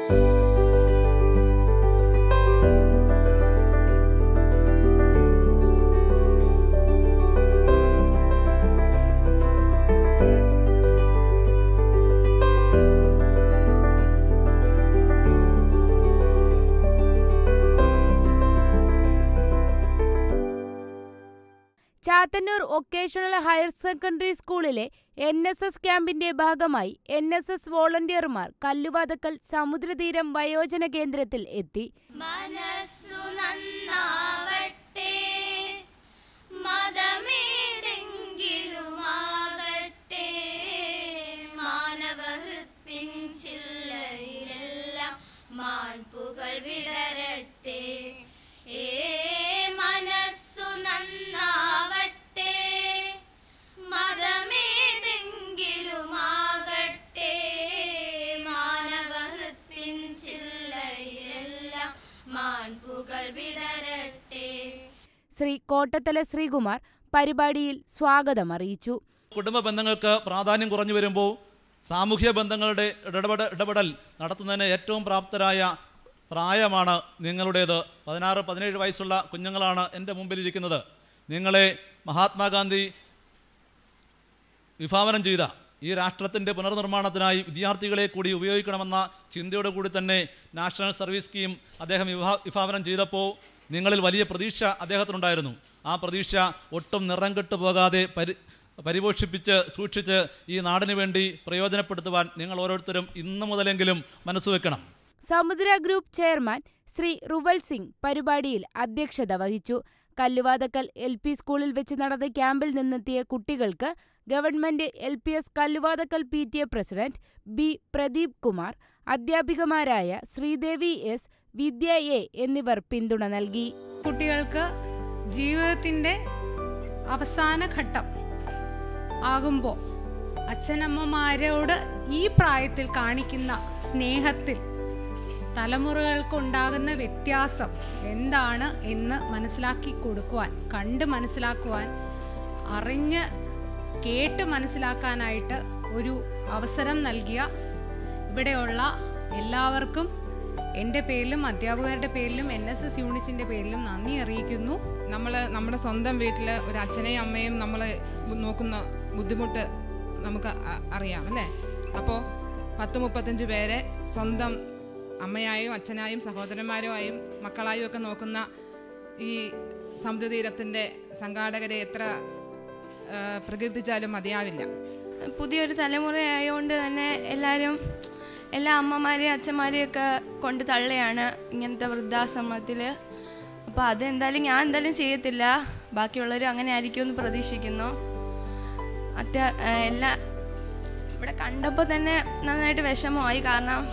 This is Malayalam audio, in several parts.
ചാത്തന്നൂർ വൊക്കേഷണൽ ഹയർ സെക്കൻഡറി സ്കൂളിലെ എൻ എസ് എസ് ക്യാമ്പിന്റെ ഭാഗമായി എൻ എസ് എസ് വോളണ്ടിയർമാർ കല്ലുവാതക്കൽ സമുദ്രതീരം വയോജന കേന്ദ്രത്തിൽ എത്തി മനസ്സു നന്നാവട്ടെ മതമേതെങ്കിലുമാകട്ടെ മാനവഹൃത്തിൻ ചില്ലയിലെല്ലാം മാൺപുകൾ വിടരട്ടെ ഏ മനസ്സു നന്നാവട്ടെ മതമേതെങ്കിലുമാകട്ടെ മാനവഹൃത്തിൻ ചില്ലയിലെല്ലാം മാൺപുകൾ വിടരട്ടെ ശ്രീ കോട്ടത്തല ശ്രീകുമാർ പരിപാടിയിൽ സ്വാഗതം അറിയിച്ചു കുടുംബ ബന്ധങ്ങൾക്ക് പ്രാധാന്യം കുറഞ്ഞു വരുമ്പോൾ സാമൂഹ്യ ബന്ധങ്ങളുടെ ഇടപെട ഇടപെടൽ നടത്തുന്നതിന് ഏറ്റവും പ്രാപ്തരായ പ്രായമാണ് നിങ്ങളുടേത് പതിനാറ് പതിനേഴ് വയസ്സുള്ള കുഞ്ഞുങ്ങളാണ് എൻ്റെ മുമ്പിലിരിക്കുന്നത് നിങ്ങളെ മഹാത്മാഗാന്ധി വിഭാവനം ചെയ്ത ഈ രാഷ്ട്രത്തിൻ്റെ പുനർനിർമ്മാണത്തിനായി വിദ്യാർത്ഥികളെ കൂടി ഉപയോഗിക്കണമെന്ന ചിന്തയോട് കൂടി തന്നെ നാഷണൽ സർവീസ് സ്കീം അദ്ദേഹം വിഭാ വിഭാവനം ചെയ്തപ്പോൾ നിങ്ങളിൽ വലിയ പ്രതീക്ഷ അദ്ദേഹത്തിനുണ്ടായിരുന്നു ആ പ്രതീക്ഷ ഒട്ടും നിറം കെട്ടു പോകാതെ പരി പരിപോഷിപ്പിച്ച് സൂക്ഷിച്ച് ഈ നാടിനു വേണ്ടി പ്രയോജനപ്പെടുത്തുവാൻ നിങ്ങൾ ഓരോരുത്തരും ഇന്നു മുതലെങ്കിലും മനസ്സ് വെക്കണം സമുദ്ര ഗ്രൂപ്പ് ചെയർമാൻ ശ്രീ റുവൽ സിംഗ് പരിപാടിയിൽ അധ്യക്ഷത വഹിച്ചു കല്ലുവാതക്കൽ എൽ പി സ്കൂളിൽ വെച്ച് നടന്ന ക്യാമ്പിൽ നിന്നെത്തിയ കുട്ടികൾക്ക് government L P S Kalluvathukkal P T A president B Pradeep Kumar അധ്യാപികമാരായ ശ്രീദേവി എസ് വിദ്യ എ എന്നിവർ പിന്തുണ നൽകി കുട്ടികൾക്ക് ജീവിതത്തിൻ്റെ അവസാന ഘട്ടം ആകുമ്പോൾ അച്ഛനമ്മമാരോട് ഈ പ്രായത്തിൽ കാണിക്കുന്ന സ്നേഹത്തിൽ തലമുറകൾക്കുണ്ടാകുന്ന വ്യത്യാസം എന്താണ് എന്ന് മനസ്സിലാക്കി കൊടുക്കുവാൻ കണ്ട് മനസ്സിലാക്കുവാൻ അറിഞ്ഞ് കേട്ട് മനസ്സിലാക്കാനായിട്ട് ഒരു അവസരം നൽകിയ ഇവിടെയുള്ള എല്ലാവർക്കും എൻ്റെ പേരിലും അധ്യാപകരുടെ പേരിലും എൻ എസ് എസ് യൂണിറ്റിൻ്റെ പേരിലും നന്ദി അറിയിക്കുന്നു നമ്മൾ നമ്മുടെ സ്വന്തം വീട്ടിൽ ഒരു അച്ഛനെയും അമ്മയും നമ്മൾ നോക്കുന്ന ബുദ്ധിമുട്ട് നമുക്ക് അ- അറിയാം അല്ലേ അപ്പോൾ പത്ത് മുപ്പത്തഞ്ച് പേരെ സ്വന്തം അമ്മയായും അച്ഛനായും സഹോദരന്മാരുമായും മക്കളായും ഒക്കെ നോക്കുന്ന ഈ സമുദ്രതീരത്തിൻ്റെ സംഘാടകരെ എത്ര ആ, പ്രകീർത്തിച്ചാലും മതിയാവില്ല പുതിയൊരു തലമുറയായതുകൊണ്ട് തന്നെ എല്ലാവരും എല്ലാ അമ്മമാരെയും അച്ഛന്മാരെയും ഒക്കെ കൊണ്ട് തള്ളിയാണ് ഇങ്ങനത്തെ വൃദ്ധാശ്രമത്തിൽ അപ്പോൾ അതെന്തായാലും ഞാൻ എന്തായാലും ചെയ്യത്തില്ല ബാക്കിയുള്ളവരും അങ്ങനെ ആയിരിക്കുമെന്ന് പ്രതീക്ഷിക്കുന്നു അത്യാ ഏഹ് എല്ലാ ഇവിടെ കണ്ടപ്പോൾ തന്നെ നന്നായിട്ട് വിഷമമായി കാരണം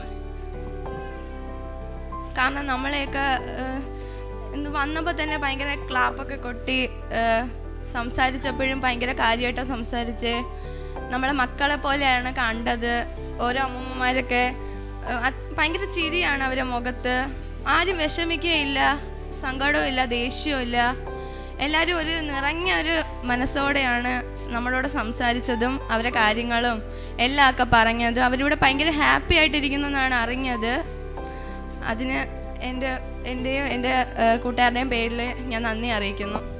കാരണം നമ്മളെയൊക്കെ ഏഹ്, എന്ത് വന്നപ്പോൾ തന്നെ ഭയങ്കര ക്ലാപ്പൊക്കെ കൊട്ടി ഏഹ്, സംസാരിച്ചപ്പോഴും ഭയങ്കര കാര്യമായിട്ടാണ് സംസാരിച്ച് നമ്മളെ മക്കളെ പോലെയാണ് കണ്ടത് ഓരോ അമ്മൂമ്മമാരൊക്കെ ഏഹ്, അത് ഭയങ്കര ചിരിയാണ് അവരെ മുഖത്ത് ആരും വിഷമിക്കുകയില്ല സങ്കടവും ഇല്ല ദേഷ്യവും ഇല്ല എല്ലാവരും ഒരു നിറഞ്ഞ ഒരു മനസ്സോടെയാണ് നമ്മളോട് സംസാരിച്ചതും അവരെ കാര്യങ്ങളും എല്ലാം ഒക്കെ പറഞ്ഞതും അവരിവിടെ ഭയങ്കര ഹാപ്പി ആയിട്ടിരിക്കുന്നു എന്നാണ് അറിഞ്ഞത് അതിന് എൻ്റെ എൻ്റെയും എൻ്റെ ഏഹ്, കൂട്ടുകാരുടെയും പേരിൽ ഞാൻ നന്ദി അറിയിക്കുന്നു